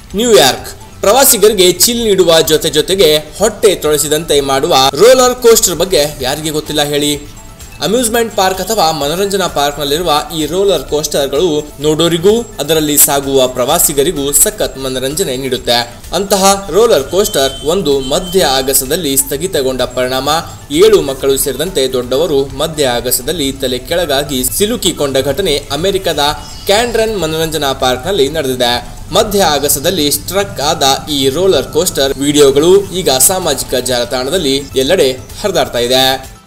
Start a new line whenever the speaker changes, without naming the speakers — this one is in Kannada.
ನ್ಯೂಯಾರ್ಕ್ ಪ್ರವಾಸಿಗರಿಗೆ ಚಿಲ್ ನೀಡುವ ಜೊತೆ ಜೊತೆಗೆ ಹೊಟ್ಟೆ ತೊಳೆಸಿದಂತೆ ಮಾಡುವ ರೋಲರ್ ಕೋಸ್ಟರ್ ಬಗ್ಗೆ ಯಾರಿಗೆ ಗೊತ್ತಿಲ್ಲ ಹೇಳಿ ಅಮ್ಯೂಸ್ಮೆಂಟ್ ಪಾರ್ಕ್ ಅಥವಾ ಮನೋರಂಜನಾ ಪಾರ್ಕ್ನಲ್ಲಿರುವ ಈ ರೋಲರ್ ಕೋಸ್ಟರ್ಗಳು ನೋಡೋರಿಗೂ ಅದರಲ್ಲಿ ಸಾಗುವ ಪ್ರವಾಸಿಗರಿಗೂ ಸಖತ್ ಮನರಂಜನೆ ನೀಡುತ್ತೆ ಅಂತಹ ರೋಲರ್ ಕೋಸ್ಟರ್ ಒಂದು ಮಧ್ಯ ಆಗಸದಲ್ಲಿ ಸ್ಥಗಿತಗೊಂಡ ಪರಿಣಾಮ ಏಳು ಮಕ್ಕಳು ಸೇರಿದಂತೆ ದೊಡ್ಡವರು ಮಧ್ಯ ಆಗಸದಲ್ಲಿ ತಲೆ ಕೆಳಗಾಗಿ ಸಿಲುಕಿಕೊಂಡ ಘಟನೆ ಅಮೆರಿಕದ ಕ್ಯಾಂಡ್ರನ್ ಮನೋರಂಜನಾ ಪಾರ್ಕ್ನಲ್ಲಿ ನಡೆದಿದೆ ಮಧ್ಯ ಆಗಸದಲ್ಲಿ ಸ್ಟ್ರಕ್ ಆದ ಈ ರೋಲರ್ ಕೋಸ್ಟರ್ ವಿಡಿಯೋಗಳು ಈಗ ಸಾಮಾಜಿಕ ಜಾಲತಾಣದಲ್ಲಿ ಎಲ್ಲೆಡೆ ಹರಿದಾಡ್ತಾ ಇದೆ